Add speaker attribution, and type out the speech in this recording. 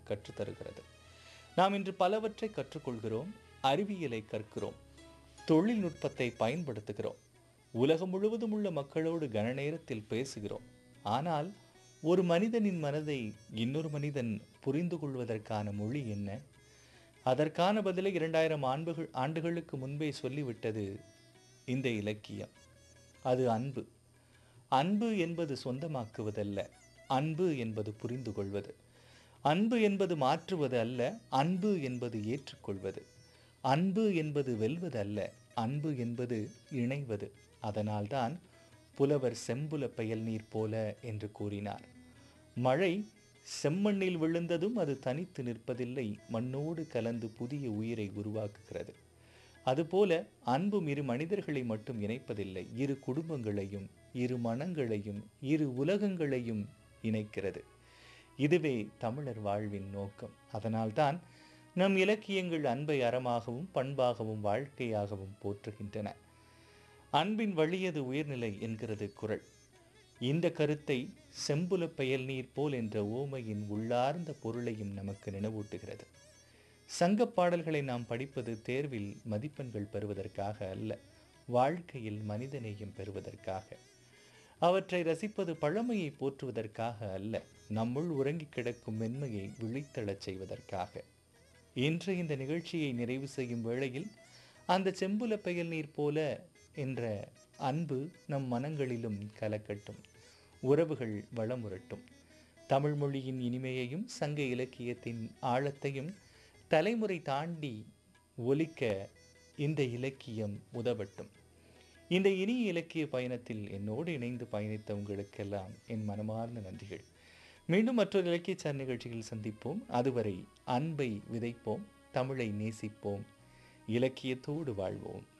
Speaker 1: கற்றுத்தருகிறது நாம் இன்று பலவற்றை கற்றுக்கொள்கிறோம் அறிவியலை கற்கிறோம் தொழில்நுட்பத்தை பயன்படுத்துகிறோம் உலகம் முழுவதும் உள்ள மக்களோடு கன நேரத்தில் பேசுகிறோம் ஆனால் ஒரு மனிதனின் மனதை இன்னொரு மனிதன் புரிந்து கொள்வதற்கான மொழி என்ன அதற்கான பதிலை இரண்டாயிரம் ஆண்டுகள் ஆண்டுகளுக்கு முன்பே சொல்லிவிட்டது இந்த இலக்கியம் அது அன்பு அன்பு என்பது சொந்தமாக்குவதல்ல அன்பு என்பது புரிந்து கொள்வது அன்பு என்பது மாற்றுவது அல்ல அன்பு என்பது ஏற்றுக்கொள்வது அன்பு என்பது வெல்வது அல்ல அன்பு என்பது இணைவது அதனால்தான் புலவர் செம்புல பெயல் நீர் போல என்று கூறினார் மழை செம்மண்ணில் விழுந்ததும் அது தனித்து நிற்பதில்லை மண்ணோடு கலந்து புதிய உயிரை உருவாக்குகிறது அதுபோல அன்பும் இரு மனிதர்களை மட்டும் இணைப்பதில்லை இரு குடும்பங்களையும் இரு மனங்களையும் இரு உலகங்களையும் இணைக்கிறது இதுவே தமிழர் வாழ்வின் நோக்கம் அதனால்தான் நம் இலக்கியங்கள் அன்பை அறமாகவும் பண்பாகவும் வாழ்க்கையாகவும் போற்றுகின்றன அன்பின் வழியது உயர்நிலை என்கிறது குரல் இந்த கருத்தை செம்புல பெயல் நீர் போல் என்ற ஓமையின் உள்ளார்ந்த பொருளையும் நமக்கு நினைவூட்டுகிறது சங்கப் பாடல்களை நாம் படிப்பது தேர்வில் மதிப்பெண்கள் பெறுவதற்காக அல்ல வாழ்க்கையில் மனிதநேயம் பெறுவதற்காக அவற்றை ரசிப்பது பழமையை போற்றுவதற்காக அல்ல நம்முள் உறங்கிக் கிடக்கும் மென்மையை விழித்தெழச் செய்வதற்காக இன்று இந்த நிகழ்ச்சியை நிறைவு செய்யும் வேளையில் அந்த செம்புல பெயல் நீர் போல என்ற அன்பு நம் மனங்களிலும் கலக்கட்டும் உறவுகள் வளமுறட்டும் தமிழ் மொழியின் இனிமையையும் சங்க இலக்கியத்தின் ஆழத்தையும் தலைமுறை தாண்டி ஒலிக்க இந்த இலக்கியம் உதவட்டும் இந்த இனிய இலக்கிய பயணத்தில் என்னோடு இணைந்து பயணித்த உங்களுக்கெல்லாம் என் மனமார்ந்த நன்றிகள் மீண்டும் மற்றொரு இலக்கிய சார் நிகழ்ச்சியில் சந்திப்போம் அதுவரை அன்பை விதைப்போம் தமிழை நேசிப்போம் இலக்கியத்தோடு வாழ்வோம்